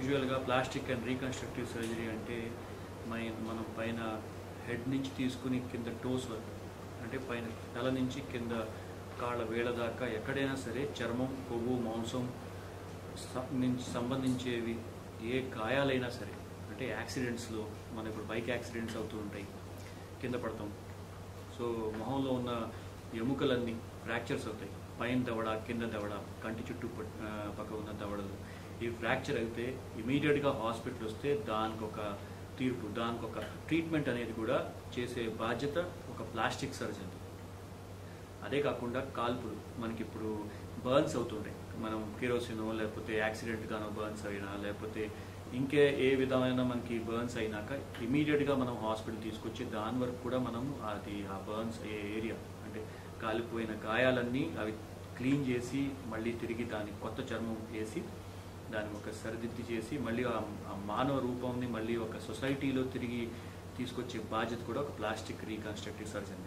యూజువల్గా plastic and reconstructive surgery అంటే మన మనం పైన హెడ్ నుంచి తీసుకుని కింద టోస్ వరకు అంటే పైన తల నుంచి కింద కాళ్ళ వేళ దాకా ఎక్కడైనా సరే చర్మం కొవ్వు మాంసం స- నుంచి సంబంధించేవి ఏ గాయాలైనా సరే అంటే యాక్సిడెంట్స్లో మన ఇప్పుడు బైక్ యాక్సిడెంట్స్ అవుతూ ఉంటాయి కింద పడతాం సో మొహంలో ఉన్న ఎముకలన్నీ ఫ్రాక్చర్స్ అవుతాయి పైన దవడ కింద దవడ కంటి చుట్టూ పట్- ఆ, పక్క ఉన్న దవడలు ఈ ఫ్రాక్చర్ అయితే ఇమీడియట్గా హాస్పిటల్ వస్తే దానికి ఒక తీర్పు దానికి ఒక ట్రీట్మెంట్ అనేది కూడా చేసే బాధ్యత ఒక ప్లాస్టిక్ సర్జన్ అదే కాకుండా కాల్పులు మనకి ఇప్పుడు బర్న్స్ అవుతుంటాయి మనం కిరోసినో లేకపోతే యాక్సిడెంట్ గానో బర్న్స్ అయినా లేకపోతే ఇంకే ఏ విధమైన మనకి బర్న్స్ అయినాక ఇమీడియట్గా మనం హాస్పిటల్ తీసుకొచ్చి దాని వరకు కూడా మనం అది ఆ బర్న్స్ ఏ ఏరియా అంటే కాలిపోయిన గాయాలన్నీ అవి క్లీన్ చేసి మళ్ళీ తిరిగి దానికి కొత్త చర్మం వేసి దాన్ని ఒక సరిదిద్ది చేసి మళ్ళీ ఆ ఆ మానవ రూపంని మళ్ళీ ఒక సొసైటీలో తిరిగి తీసుకొచ్చే బాధ్యత కూడా ఒక ప్లాస్టిక్ రీకన్స్ట్రక్టివ్ సర్జన్